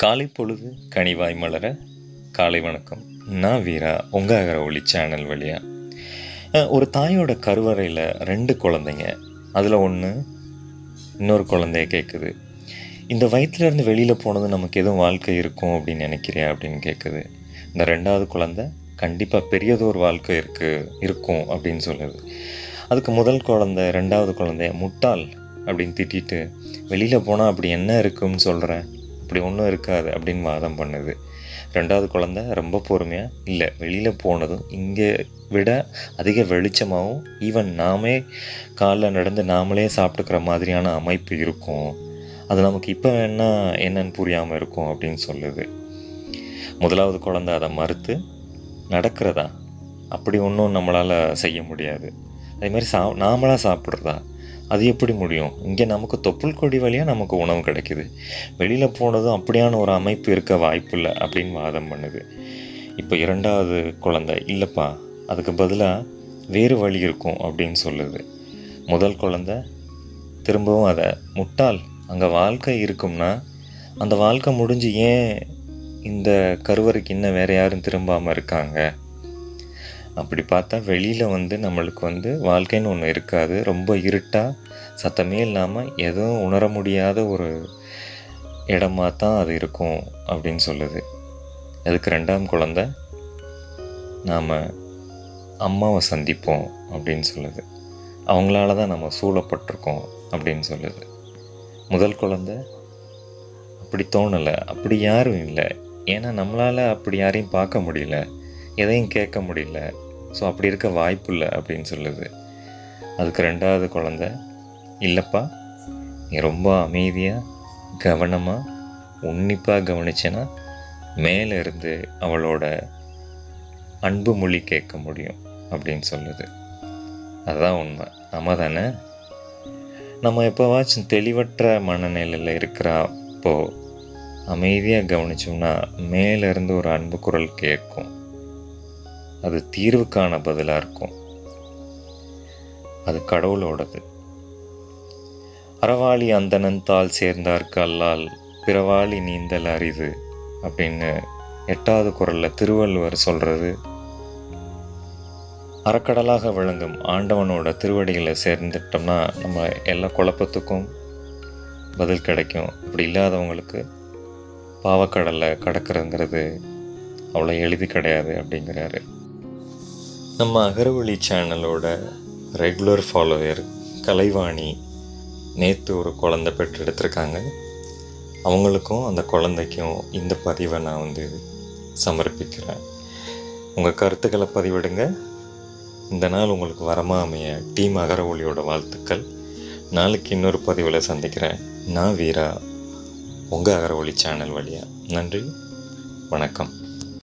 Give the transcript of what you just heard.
காலை பொழுது கனிவாய் மலர காலை வணக்கம் நான் வீரா உங்கள் அகர ஒளி சேனல் வழியா அஹ், ஒரு தாயோட கருவறையில் ரெண்டு குழந்தைங்க அதில் ஒன்று இன்னொரு குழந்தைய கேட்குது இந்த வயிற்றுல இருந்து வெளியில் போனது நமக்கு எதுவும் வாழ்க்கை இருக்கும் அப்படின்னு நினைக்கிறியா அப்படின்னு கேட்குது இந்த ரெண்டாவது குழந்தை கண்டிப்பாக பெரியதொரு வாழ்க்கை இருக்கு இருக்கும் அப்படின்னு சொல்லுது அதுக்கு முதல் குழந்தை ரெண்டாவது குழந்தைய முட்டாள் அப்படின்னு திட்டிட்டு வெளியில் போனால் அப்படி என்ன இருக்குன்னு சொல்கிறேன் அப்படி ஒன்றும் இருக்காது அப்படின்னு வாதம் பண்ணுது ரெண்டாவது குழந்தை ரொம்ப பொறுமையாக இல்லை வெளியில் போனதும் இங்கே விட அதிக வெளிச்சமாகவும் ஈவன் நாமே காலைல நடந்து நாமளே சாப்பிட்டுக்கிற மாதிரியான அமைப்பு இருக்கும் அது நமக்கு இப்போ வேணா என்னன்னு புரியாமல் இருக்கும் அப்படின்னு சொல்லுது முதலாவது குழந்தை அதை மறுத்து நடக்கிறதா அப்படி ஒன்றும் நம்மளால் செய்ய முடியாது அதே மாதிரி சா நாமளாக சாப்பிட்றதா அது எப்படி முடியும் இங்கே நமக்கு தொப்புள் கொடி வழியாக நமக்கு உணவு கிடைக்குது வெளியில் போனதும் அப்படியான ஒரு அமைப்பு இருக்க வாய்ப்பில்லை அப்படின்னு வாதம் பண்ணுது இப்போ இரண்டாவது குழந்தை இல்லைப்பா அதுக்கு பதிலாக வேறு வழி இருக்கும் அப்படின்னு சொல்லுது முதல் குழந்தை திரும்பவும் அதை முட்டாள் அங்கே வாழ்க்கை இருக்கும்னா அந்த வாழ்க்கை முடிஞ்சு ஏன் இந்த கருவறைக்கு இன்னும் வேறு யாரும் திரும்பாமல் இருக்காங்க அப்படி பார்த்தா வெளியில் வந்து நம்மளுக்கு வந்து வாழ்க்கைன்னு ஒன்று இருக்காது ரொம்ப இருட்டாக சத்தமே இல்லாமல் எதுவும் உணர முடியாத ஒரு இடமா தான் அது இருக்கும் அப்படின்னு சொல்லுது அதுக்கு ரெண்டாம் குழந்தை நாம் அம்மாவை சந்திப்போம் அப்படின்னு சொல்லுது அவங்களால தான் நம்ம சூழப்பட்டிருக்கோம் அப்படின்னு சொல்லுது முதல் குழந்தை அப்படி தோணலை அப்படி யாரும் இல்லை ஏன்னா நம்மளால் அப்படி யாரையும் பார்க்க முடியல எதையும் கேட்க முடியல ஸோ அப்படி இருக்க வாய்ப்பு இல்லை அப்படின்னு சொல்லுது அதுக்கு ரெண்டாவது குழந்தை இல்லைப்பா நீ ரொம்ப அமைதியாக கவனமாக உன்னிப்பாக கவனிச்சேன்னா மேலே இருந்து அவளோட அன்பு மொழி கேட்க முடியும் அப்படின்னு சொல்லுது அதுதான் உண்மை நம்ம தானே நம்ம எப்போவாச்சும் தெளிவற்ற மனநிலையில் இருக்கிறப்போ அமைதியாக கவனிச்சோம்னா மேலேருந்து ஒரு அன்பு குரல் கேட்கும் அது தீர்வுக்கான பதிலாக இருக்கும் அது கடவுளோடது அறவாளி அந்தனந்தால் சேர்ந்தார்க்கு அல்லால் பிறவாளி நீந்தல் அரிது அப்படின்னு எட்டாவது குரலில் திருவள்ளுவர் சொல்கிறது அறக்கடலாக விளங்கும் ஆண்டவனோட திருவடிகளை சேர்ந்துட்டோம்னா நம்ம எல்லா குழப்பத்துக்கும் பதில் கிடைக்கும் அப்படி இல்லாதவங்களுக்கு பாவக்கடலை கடக்கிறதுங்கிறது அவ்வளோ எளிது கிடையாது அப்படிங்கிறாரு நம்ம அகரவழி சேனலோட ரெகுலர் ஃபாலோவர் கலைவாணி நேற்று ஒரு குழந்தை பெற்றெடுத்திருக்காங்க அவங்களுக்கும் அந்த குழந்தைக்கும் இந்த பதிவை நான் வந்து சமர்ப்பிக்கிறேன் உங்கள் கருத்துக்களை பதிவிடுங்க இந்த நாள் உங்களுக்கு வரமா அமைய டீம் அகரவொலியோட வாழ்த்துக்கள் நாளைக்கு இன்னொரு பதிவில் சந்திக்கிறேன் நான் வீரா உங்கள் அகரவொலி சேனல் வழியா நன்றி வணக்கம்